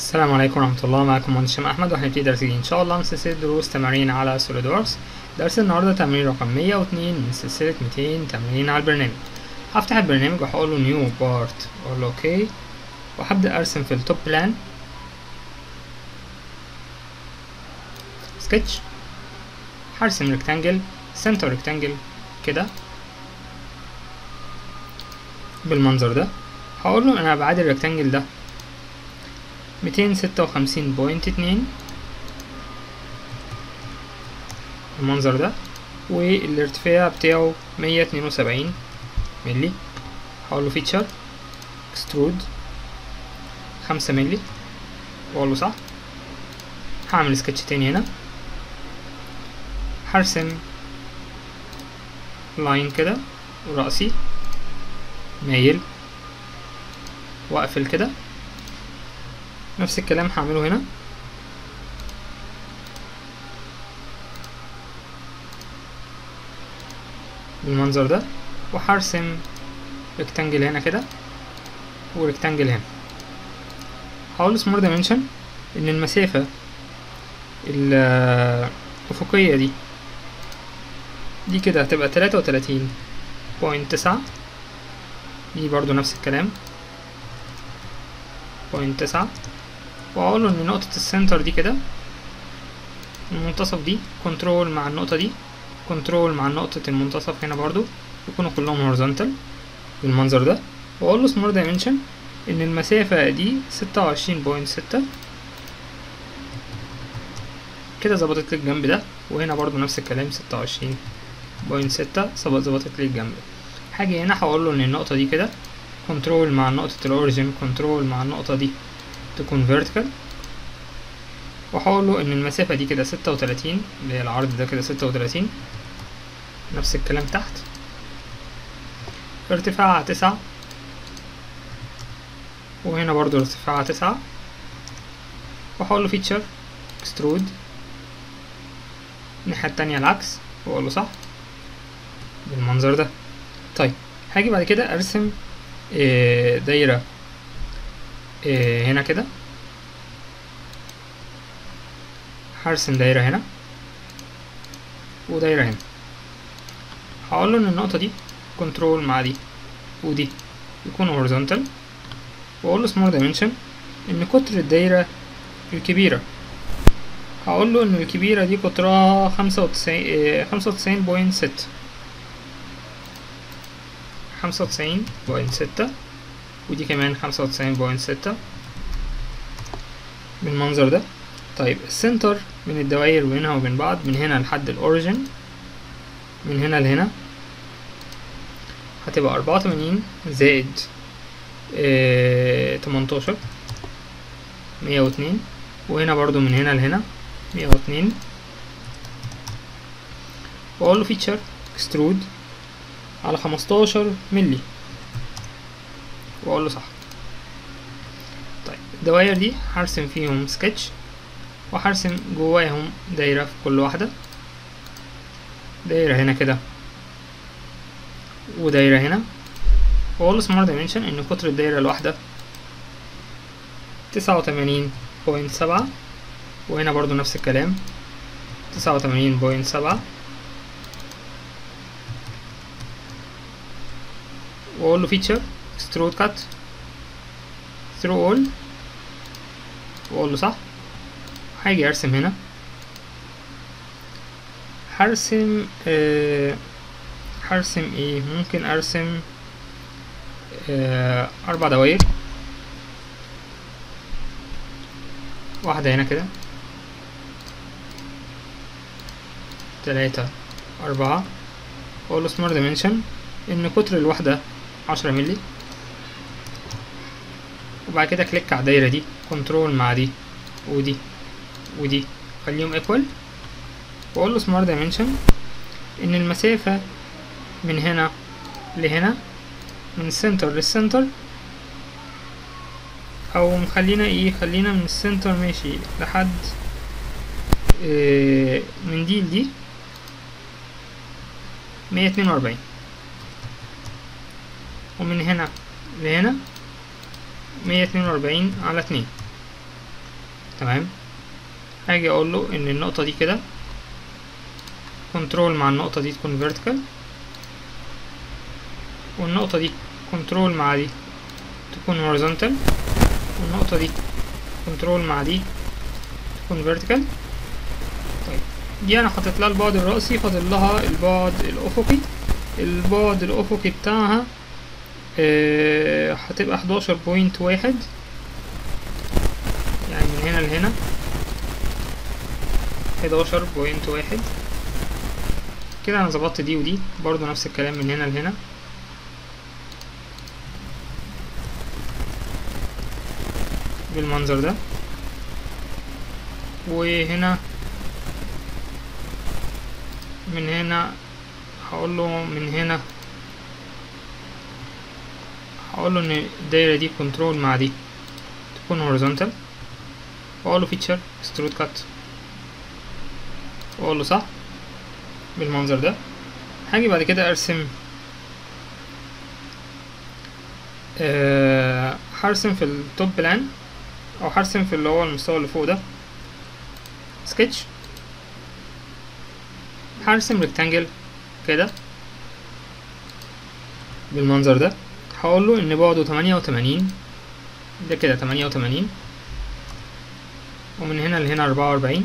السلام عليكم ورحمة الله معكم مهندس هشام أحمد وهنبتدي درس جديد إن شاء الله من سلسلة دروس تمارين على سوليد ووركس درس النهاردة تمرين رقم مية واتنين من سلسلة ميتين تمرين على البرنامج هفتح البرنامج وهقول له نيو بارت أقول له أوكي وهبدأ أرسم في التوب بلان سكتش هرسم ريكتانجل سنتر ريكتانجل كده بالمنظر ده هقول له أنا أبعاد الريكتانجل ده ميتين ستة وخمسين بوينت اتنين المنظر ده والارتفاع بتاعه مية اتنين وسبعين ملي هقول له فيتشر اكسترود خمسة ملي واقول له صح هعمل سكتش تاني هنا هرسم لاين كده رأسي مايل واقفل كده نفس الكلام هعمله هنا بالمنظر ده وهرسم ريكتانجل هنا كده وريكتانجل هنا هقول سمول دايمنشن ان المسافة الأفقية دي دي كده هتبقى تلاتة وتلاتين بوينت تسعة دي برضو نفس الكلام بوينت تسعة واقول له ان نقطة السنتر دي كده المنتصف دي كنترول مع النقطة دي كنترول مع نقطة المنتصف هنا برضو يكونوا كلهم هورزونتال بالمنظر ده واقول له سمول دايمنشن ان المسافة دي ستة وعشرين بوينت ستة كده ظبطت لي الجنب ده وهنا برضو نفس الكلام ستة وعشرين بوينت ستة ظبطت لي الجنب هاجي هنا هقول له ان النقطة دي كده كنترول مع نقطة الاوريجين كنترول مع النقطة دي تكون vertical وهقول له ان المسافة دي كده ستة وتلاتين اللي هي العرض ده كده ستة وتلاتين نفس الكلام تحت ارتفاعها تسعة وهنا برضو ارتفاعها تسعة وهقول له feature extrude الناحية التانية العكس واقول له صح بالمنظر ده طيب هاجي بعد كده ارسم إيه دايرة إيه هنا كده هرسم دايرة هنا ودايرة هنا هقول له ان النقطة دي كنترول مع دي ودي يكون horizontal واقول له small dimension ان قطر الدايرة الكبيرة هقول له ان الكبيرة دي قطرها خمسة وتسعين خمسة وتسعين بوينت ستة خمسة وتسعين بوينت ستة ودي كمان خمسة وتسعين بوينت ستة بالمنظر ده طيب السنتر من الدوائر بينها وبين بعض من هنا لحد الأوريجين من هنا لهنا هتبقى أربعة وتمانين زائد تمنتاشر مية واتنين وهنا برضو من هنا لهنا مية واتنين وأقول له فيتشر اكسترود على خمستاشر ملي واقول له صح طيب الدواير دي هرسم فيهم سكتش وهرسم جواهم دايرة في كل واحدة دايرة هنا كده ودايرة هنا واقول له سمارت دايمنشن ان قطر الدايرة الواحدة تسعة وتمانين بوينت سبعة وهنا برضو نفس الكلام تسعة وتمانين بوينت سبعة واقول له فيتشر extrude cut through all واقول له صح هاجي ارسم هنا هرسم آه هرسم ايه ممكن ارسم آه اربع دواير واحدة هنا كده تلاتة أربعة واقول له smart dimension ان قطر الوحدة عشرة ملي وبعد كده كليك على الدايرة دي كنترول مع دي ودي ودي خليهم ايكوال واقول له سمارت دايمنشن ان المسافة من هنا لهنا من السنتر للسنتر او خلينا ايه خلينا من السنتر ماشي لحد إيه من دي لدي مية اتنين واربعين ومن هنا لهنا مية اتنين وأربعين على اتنين تمام هاجي اقول له ان النقطة دي كده كنترول مع النقطة دي تكون فيرتيكال والنقطة دي كنترول مع دي تكون هوريزونتال والنقطة دي كنترول مع دي تكون فيرتيكال طيب دي انا حطيت لها البعد الرأسي فاضل لها البعد الأفقي البعد الأفقي بتاعها آه، هتبقى حداشر بوينت واحد يعني من هنا لهنا حداشر بوينت واحد كده انا ظبطت دي ودي برضو نفس الكلام من هنا لهنا بالمنظر ده وهنا من هنا هقول له من هنا هقول له ان الدايره دي كنترول مع دي تكون هوريزونتال واقول له فيتشر اكسترود كات واقول له صح بالمنظر ده هاجي بعد كده ارسم أه هرسم في التوب بلان او هرسم في اللي هو المستوى اللي فوق ده سكتش هرسم ريكتانجل كده بالمنظر ده هقول له ان بعده تمانية وتمانين ده كده تمانية وتمانين ومن هنا لهنا أربعة وأربعين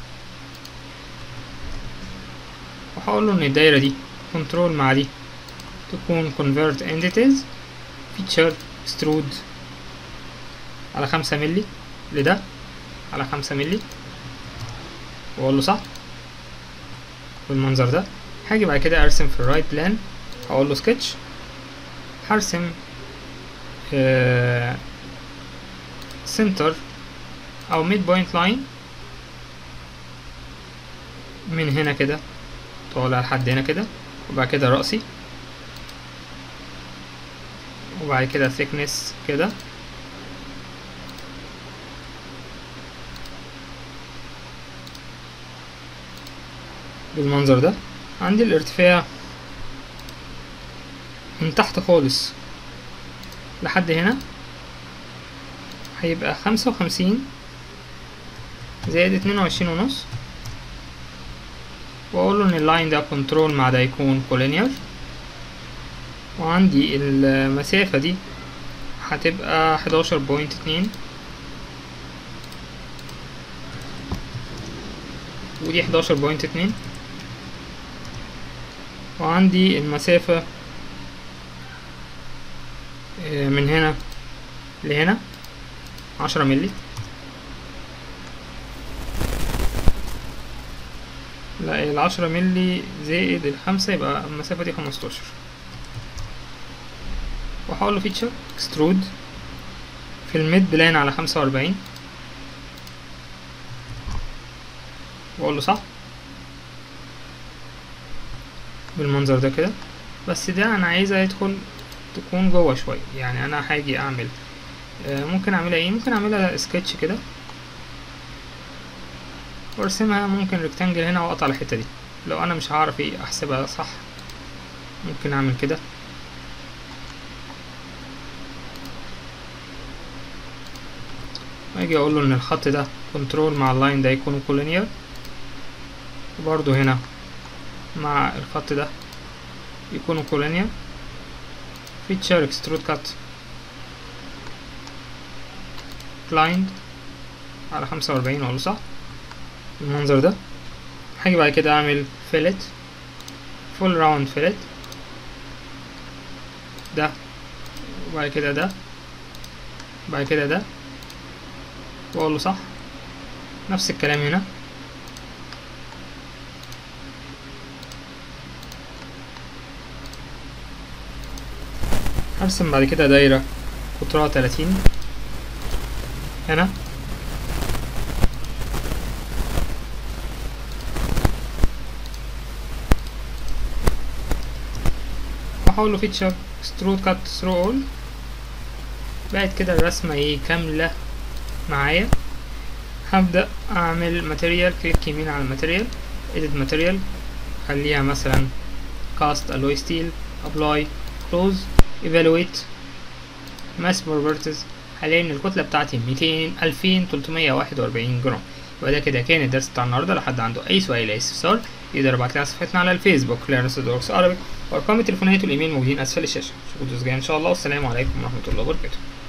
وهقول له ان الدايرة دي كنترول مع دي تكون convert entities feature extrude على خمسة ملي لده على خمسة ملي واقول له صح بالمنظر ده هاجي بعد كده ارسم في الرايت بلان هقول له سكتش هرسم سنتر او ميد بوينت لاين من هنا كده طالع لحد هنا كده وبعد كده رأسي وبعد كده thickness كده بالمنظر ده عندي الارتفاع من تحت خالص لحد هنا هيبقى خمسة وخمسين زائد اتنين وعشرين ونص واقول له ان اللاين ده كنترول مع ده يكون كولينير وعندي المسافة دي هتبقى حداشر بوينت اتنين ودي حداشر بوينت اتنين وعندي المسافة من هنا لهنا عشرة ملي لا العشرة ملي زائد الخمسة يبقى المسافة دي خمستاشر وهقول له فيتشر اكسترود في الميد بلان على خمسة وأربعين واقول له صح بالمنظر ده كده بس ده انا عايزها يدخل تكون جوه شويه يعني انا هاجي اعمل آه ممكن اعملها ايه ممكن اعملها سكتش كده وارسمها ممكن ريكتانجل هنا واقطع الحته دي لو انا مش هعرف ايه احسبها صح ممكن اعمل كده واجي اقول له ان الخط ده كنترول مع اللاين ده يكون كولينير وبرضو هنا مع الخط ده يكونوا كولينير فيتشر اكسترود كات بلايند على خمسة وأربعين أقول صح المنظر ده هاجي بعد كده أعمل فيلت فول راوند فيلت ده وبعد كده ده بعد كده ده وأقول له صح نفس الكلام هنا هرسم بعد كده دايرة قطرها تلاتين هنا وهحاول له فيتشر سترود كات ثرو اول بقت كده الرسمة ايه كاملة معايا هبدأ اعمل ماتيريال كليك يمين على الماتيريال edit ماتيريال خليها مثلا cast alloy steel apply close evaluate mass properties هلاقي ان الكتله بتاعتي 200 2341 جرام يبقى ده كده كان الدرس بتاع النهارده لو حد عنده اي سؤال اي استفسار يقدر يبعت لنا صفحتنا على الفيسبوك ليرنس دوركس عربي وارقام التليفونات والايميل موجودين اسفل الشاشه اشوفكم الاسبوع الجاي ان شاء الله والسلام عليكم ورحمه الله وبركاته